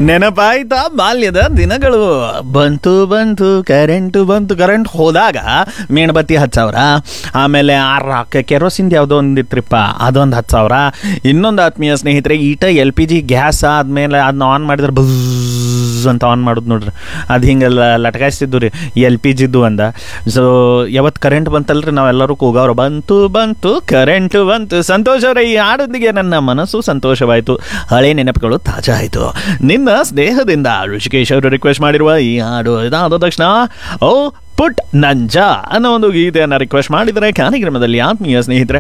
ನೆನಪಾಯ್ತಾ ಬಾಲ್ಯದ ದಿನಗಳು ಬಂತು ಬಂತು ಕರೆಂಟು ಬಂತು ಕರೆಂಟ್ ಹೋದಾಗ ಮೇಣಬತ್ತಿ ಹತ್ತು ಸಾವಿರ ಆಮೇಲೆ ಆ ರಾಕ ಕೆರೋಸಿನ್ ಯಾವುದೋ ಒಂದಿತ್ರಿಪ್ಪ ಅದೊಂದು ಹತ್ತು ಸಾವಿರ ಇನ್ನೊಂದು ಆತ್ಮೀಯ ಸ್ನೇಹಿತರೆ ಈಟ ಎಲ್ ಪಿ ಜಿ ಗ್ಯಾಸ್ ಆದಮೇಲೆ ಅದನ್ನ ಆನ್ ಮಾಡಿದ್ರೆ ಬಝ್ ಅಂತ ಆನ್ ಮಾಡೋದು ನೋಡ್ರಿ ಅದು ಹಿಂಗೆಲ್ಲ ಲಟಕಾಯಿಸ್ತಿದ್ದು ರೀ ಎಲ್ ಪಿ ಜಿದ್ದು ಅಂದ ಸೊ ಯಾವತ್ತು ಕರೆಂಟ್ ಬಂತಲ್ರಿ ನಾವೆಲ್ಲರೂ ಕೂಗವ್ರು ಬಂತು ಬಂತು ಕರೆಂಟು ಬಂತು ಸಂತೋಷ ಅವರೇ ಈ ಹಾಡೊಂದಿಗೆ ನನ್ನ ಮನಸ್ಸು ಸಂತೋಷವಾಯಿತು ಹಳೆ ನೆನಪುಗಳು ತಾಜಾ ಆಯಿತು ನಿನ್ನ ಸ್ನೇಹದಿಂದ ಋಷಿಕೇಶ್ ಅವರು ರಿಕ್ವೆಸ್ಟ್ ಮಾಡಿರುವ ಈ ಹಾಡು ಇದಾದ ತಕ್ಷಣ ಓ ಪುಟ್ ನಂಜ ಅನ್ನೋ ಒಂದು ಗೀತೆಯನ್ನು ರಿಕ್ವೆಸ್ಟ್ ಮಾಡಿದರೆ ಕಾರ್ಯಕ್ರಮದಲ್ಲಿ ಆತ್ಮೀಯ ಸ್ನೇಹಿತರೆ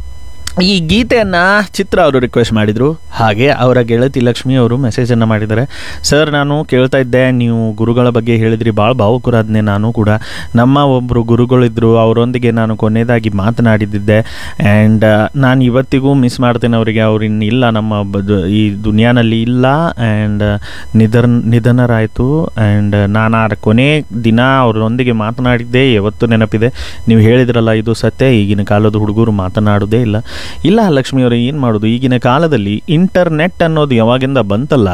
ಈ ಗೀತೆಯನ್ನು ಚಿತ್ರ ಅವರು ರಿಕ್ವೆಸ್ಟ್ ಮಾಡಿದರು ಹಾಗೆ ಅವರ ಗೆಳತಿ ಲಕ್ಷ್ಮಿ ಅವರು ಮೆಸೇಜನ್ನು ಮಾಡಿದ್ದಾರೆ ಸರ್ ನಾನು ಕೇಳ್ತಾ ಇದ್ದೆ ನೀವು ಗುರುಗಳ ಬಗ್ಗೆ ಹೇಳಿದ್ರಿ ಭಾಳ ಭಾವುಕರಾದ್ನೆ ನಾನು ಕೂಡ ನಮ್ಮ ಒಬ್ಬರು ಗುರುಗಳಿದ್ದರು ಅವರೊಂದಿಗೆ ನಾನು ಕೊನೆಯದಾಗಿ ಮಾತನಾಡಿದ್ದೆ ಆ್ಯಂಡ್ ನಾನು ಇವತ್ತಿಗೂ ಮಿಸ್ ಮಾಡ್ತೇನೆ ಅವರಿಗೆ ಅವ್ರು ಇನ್ನಿಲ್ಲ ನಮ್ಮ ಬದ್- ಈ ದುನಿಯಾನಲ್ಲಿ ಇಲ್ಲ ಆ್ಯಂಡ್ ನಿಧನ್ ನಿಧನರಾಯಿತು ಆ್ಯಂಡ್ ನಾನು ಆ ಕೊನೆ ದಿನ ಅವರೊಂದಿಗೆ ಮಾತನಾಡಿದ್ದೆ ಯಾವತ್ತೂ ನೆನಪಿದೆ ನೀವು ಹೇಳಿದ್ರಲ್ಲ ಇದು ಸತ್ಯ ಈಗಿನ ಕಾಲದ ಹುಡುಗರು ಮಾತನಾಡೋದೇ ಇಲ್ಲ ಇಲ್ಲ ಲಕ್ಷ್ಮಿಯವರು ಏನು ಮಾಡೋದು ಈಗಿನ ಕಾಲದಲ್ಲಿ ಇಂಟರ್ನೆಟ್ ಅನ್ನೋದು ಯಾವಾಗಿಂದ ಬಂತಲ್ಲ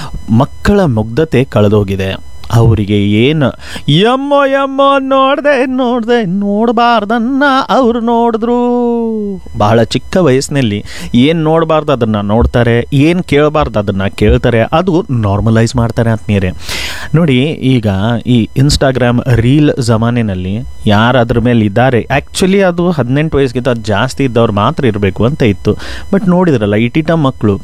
ಮಕ್ಕಳ ಮುಗ್ಧತೆ ಕಳೆದೋಗಿದೆ ಅವರಿಗೆ ಏನು ಎಮ್ಮೋ ಎಮ್ಮೋ ನೋಡ್ದೆ ನೋಡ್ದೆ ನೋಡಬಾರ್ದನ್ನ ಅವ್ರು ನೋಡಿದ್ರು ಬಹಳ ಚಿಕ್ಕ ವಯಸ್ಸಿನಲ್ಲಿ ಏನು ನೋಡಬಾರ್ದು ಅದನ್ನು ನೋಡ್ತಾರೆ ಏನು ಕೇಳಬಾರ್ದು ಅದನ್ನು ಕೇಳ್ತಾರೆ ಅದು ನಾರ್ಮಲೈಸ್ ಮಾಡ್ತಾರೆ ಆತ್ಮೀಯರೇ ನೋಡಿ ಈಗ ಈ ಇನ್ಸ್ಟಾಗ್ರಾಮ್ ರೀಲ್ ಜಮಾನಿನಲ್ಲಿ ಯಾರು ಅದ್ರ ಮೇಲೆ ಇದ್ದಾರೆ ಆ್ಯಕ್ಚುಲಿ ಅದು ಹದಿನೆಂಟು ವಯಸ್ಸಿಗಿಂತ ಜಾಸ್ತಿ ಇದ್ದವ್ರು ಮಾತ್ರ ಇರಬೇಕು ಅಂತ ಇತ್ತು ಬಟ್ ನೋಡಿದ್ರಲ್ಲ ಇಟಿಟ ಮಕ್ಕಳು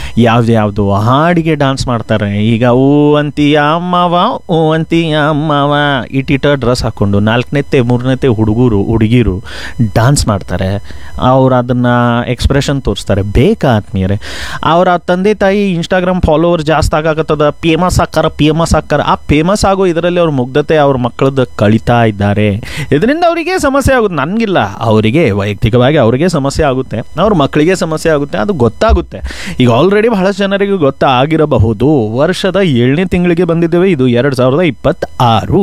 ಯಾವ್ದು ಹಾಡಿಗೆ ಡಾನ್ಸ್ ಮಾಡ್ತಾರೆ ಈಗ ಓ ಅಂತೀಯ ಅಮ್ಮವ ಓ ಅಂತೀಯ ಅಮ್ಮವ ಇಟಿಟ ಡ್ರೆಸ್ ಹಾಕ್ಕೊಂಡು ನಾಲ್ಕನೇತೆ ಮೂರನೇತೆ ಹುಡುಗರು ಹುಡುಗಿರು ಡಾನ್ಸ್ ಮಾಡ್ತಾರೆ ಅವ್ರು ಅದನ್ನು ಎಕ್ಸ್ಪ್ರೆಷನ್ ತೋರಿಸ್ತಾರೆ ಬೇಕಾ ಆತ್ಮೀಯರೇ ಅವರ ತಂದೆ ತಾಯಿ ಇನ್ಸ್ಟಾಗ್ರಾಮ್ ಫಾಲೋವರ್ ಜಾಸ್ತಿ ಆಗಾಕತ್ತದ ಫೇಮಸ್ ಆಕಾರ ಫೇಮಸ್ ಆಕಾರ ಆ ಫೇಮಸ್ ಆಗೋ ಇದರಲ್ಲಿ ಅವ್ರ ಮುಗ್ಧತೆ ಅವ್ರ ಮಕ್ಕಳದ್ದು ಕಳಿತಾ ಇದ್ದಾರೆ ಇದರಿಂದ ಅವರಿಗೆ ಸಮಸ್ಯೆ ಆಗುತ್ತೆ ನನಗಿಲ್ಲ ಅವರಿಗೆ ವೈಯಕ್ತಿಕವಾಗಿ ಅವರಿಗೆ ಸಮಸ್ಯೆ ಆಗುತ್ತೆ ಅವ್ರ ಮಕ್ಕಳಿಗೆ ಸಮಸ್ಯೆ ಆಗುತ್ತೆ ಅದು ಗೊತ್ತಾಗುತ್ತೆ ಈಗ ಆಲ್ರೆಡಿ ಬಹಳಷ್ಟು ಜನರಿಗೆ ಗೊತ್ತಾಗಿರಬಹುದು ವರ್ಷದ ಏಳನೇ ತಿಂಗಳಿಗೆ ಬಂದಿದ್ದೇವೆ ಇದು ಎರಡು ಸಾವಿರದ ಇಪ್ಪತ್ತಾರು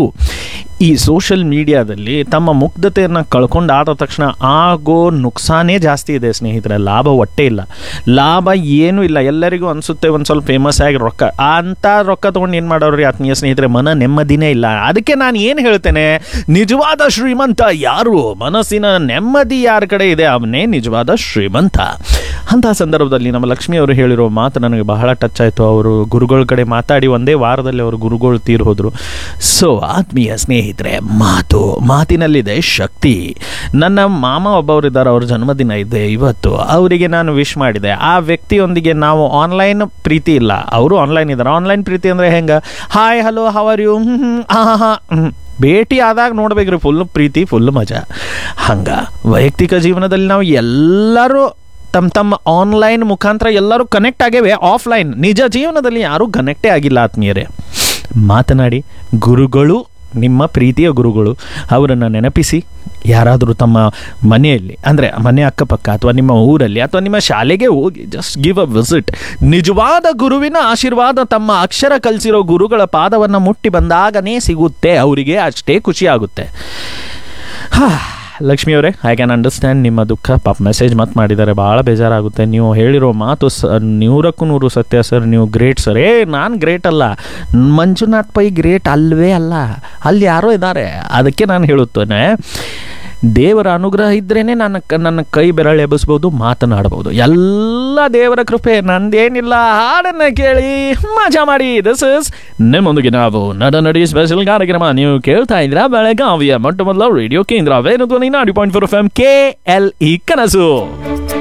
ಈ ಸೋಷಿಯಲ್ ಮೀಡಿಯಾದಲ್ಲಿ ತಮ್ಮ ಮುಗ್ಧತೆಯನ್ನು ಕಳ್ಕೊಂಡಾದ ತಕ್ಷಣ ಆಗೋ ನುಕ್ಸಾನೇ ಜಾಸ್ತಿ ಇದೆ ಸ್ನೇಹಿತರೆ ಲಾಭ ಒಟ್ಟೆ ಇಲ್ಲ ಲಾಭ ಏನೂ ಇಲ್ಲ ಎಲ್ಲರಿಗೂ ಅನಿಸುತ್ತೆ ಒಂದು ಸ್ವಲ್ಪ ಫೇಮಸ್ ಆಗಿ ರೊಕ್ಕ ಅಂಥ ರೊಕ್ಕ ತೊಗೊಂಡು ಏನು ಮಾಡೋರು ಆತ್ಮೀಯ ಸ್ನೇಹಿತರೆ ಮನ ನೆಮ್ಮದಿನೇ ಇಲ್ಲ ಅದಕ್ಕೆ ನಾನು ಏನು ಹೇಳ್ತೇನೆ ನಿಜವಾದ ಶ್ರೀಮಂತ ಯಾರು ಮನಸ್ಸಿನ ನೆಮ್ಮದಿ ಯಾರ ಕಡೆ ಇದೆ ಅವನೇ ನಿಜವಾದ ಶ್ರೀಮಂತ ಅಂಥ ಸಂದರ್ಭದಲ್ಲಿ ನಮ್ಮ ಲಕ್ಷ್ಮಿ ಅವರು ಹೇಳಿರೋ ಮಾತು ನನಗೆ ಬಹಳ ಟಚ್ ಆಯಿತು ಅವರು ಗುರುಗಳ ಕಡೆ ಮಾತಾಡಿ ಒಂದೇ ವಾರದಲ್ಲಿ ಅವರು ಗುರುಗಳು ತೀರ್ ಹೋದರು ಸೊ ಆತ್ಮೀಯ ಸ್ನೇಹಿತರೆ ಮಾತು ಮಾತಿನಲ್ಲಿದೆ ಶಕ್ತಿ ನನ್ನ ಮಾಮ ಒಬ್ಬವರಿದ್ದಾರೆ ಅವ್ರ ಜನ್ಮದಿನ ಇದೆ ಇವತ್ತು ಅವರಿಗೆ ನಾನು ವಿಶ್ ಮಾಡಿದೆ ಆ ವ್ಯಕ್ತಿಯೊಂದಿಗೆ ನಾವು ಆನ್ಲೈನ್ ಪ್ರೀತಿ ಇಲ್ಲ ಅವರು ಆನ್ಲೈನ್ ಇದ್ದಾರೆ ಆನ್ಲೈನ್ ಪ್ರೀತಿ ಅಂದರೆ ಹೆಂಗೆ hi hello how are you ಹಾಂ ಹಾಂ ಭೇಟಿ ಆದಾಗ ನೋಡ್ಬೇಕ್ರಿ ಫುಲ್ ಪ್ರೀತಿ ಫುಲ್ ಮಜಾ ಹಂಗ ವೈಯಕ್ತಿಕ ಜೀವನದಲ್ಲಿ ನಾವು ಎಲ್ಲರೂ ತಮ್ಮ ತಮ್ಮ ಆನ್ಲೈನ್ ಮುಖಾಂತರ ಎಲ್ಲರೂ ಕನೆಕ್ಟ್ ಆಗೇವೆ ಆಫ್ಲೈನ್ ನಿಜ ಜೀವನದಲ್ಲಿ ಯಾರೂ ಕನೆಕ್ಟೇ ಆಗಿಲ್ಲ ಆತ್ಮೀಯರೇ ಮಾತನಾಡಿ ಗುರುಗಳು ನಿಮ್ಮ ಪ್ರೀತಿಯ ಗುರುಗಳು ಅವರನ್ನು ನೆನಪಿಸಿ ಯಾರಾದರೂ ತಮ್ಮ ಮನೆಯಲ್ಲಿ ಅಂದರೆ ಮನೆ ಅಕ್ಕಪಕ್ಕ ಅಥವಾ ನಿಮ್ಮ ಊರಲ್ಲಿ ಅಥವಾ ನಿಮ್ಮ ಶಾಲೆಗೆ ಹೋಗಿ ಜಸ್ಟ್ ಗಿವ್ ಅ ವಿಸಿಟ್ ನಿಜವಾದ ಗುರುವಿನ ಆಶೀರ್ವಾದ ತಮ್ಮ ಅಕ್ಷರ ಕಲಿಸಿರೋ ಗುರುಗಳ ಪಾದವನ್ನು ಮುಟ್ಟಿ ಬಂದಾಗನೇ ಸಿಗುತ್ತೆ ಅವರಿಗೆ ಅಷ್ಟೇ ಖುಷಿ ಆಗುತ್ತೆ ಹಾ ಲಕ್ಷ್ಮಿ ಅವರೇ ಐ ಕ್ಯಾನ್ ಅಂಡರ್ಸ್ಟ್ಯಾಂಡ್ ನಿಮ್ಮ ದುಃಖ ಪಾಪ ಮೆಸೇಜ್ ಮತ್ತೆ ಮಾಡಿದ್ದಾರೆ ಭಾಳ ಬೇಜಾರಾಗುತ್ತೆ ನೀವು ಹೇಳಿರೋ ಮಾತು ಸ ನೂರಕ್ಕೂ ನೂರು ಸತ್ಯ ಸರ್ ನೀವು ಗ್ರೇಟ್ ಸರ್ ಏ ನಾನು ಗ್ರೇಟ್ ಅಲ್ಲ ಮಂಜುನಾಥ್ ಪೈ ಗ್ರೇಟ್ ಅಲ್ವೇ ಅಲ್ಲ ಅಲ್ಲಿ ಯಾರೋ ಇದ್ದಾರೆ ಅದಕ್ಕೆ ನಾನು ಹೇಳುತ್ತೇನೆ ದೇವರ ಅನುಗ್ರಹ ಇದ್ರೇನೆ ನನ್ನ ಕ- ನನ್ನ ಕೈ ಬೆರಳು ಎಬ್ಬಿಸ್ಬೋದು ಮಾತನಾಡಬಹುದು ಎಲ್ಲ ದೇವರ ಕೃಪೆ ನಂದೇನಿಲ್ಲ ಹಾಡನ್ನ ಕೇಳಿ ಮಜಾ ಮಾಡಿ ದಿಸ್ ಇಸ್ ನಿಮ್ಮೊಂದಿಗೆ ನಾವು ನಡ ನಡಿ ಸ್ಪೆಷಲ್ ಕಾರ್ಯಕ್ರಮ ನೀವು ಕೇಳ್ತಾ ಇದ್ದೀರಾ ಬೆಳಗಾವಿಯ ಮೊಟ್ಟ ಮೊದಲ ರೇಡಿಯೋ ಕೇಂದ್ರ ವೇಣು ಧ್ವನಿ ನಾಡಿ point four F M K L E ಕನಸು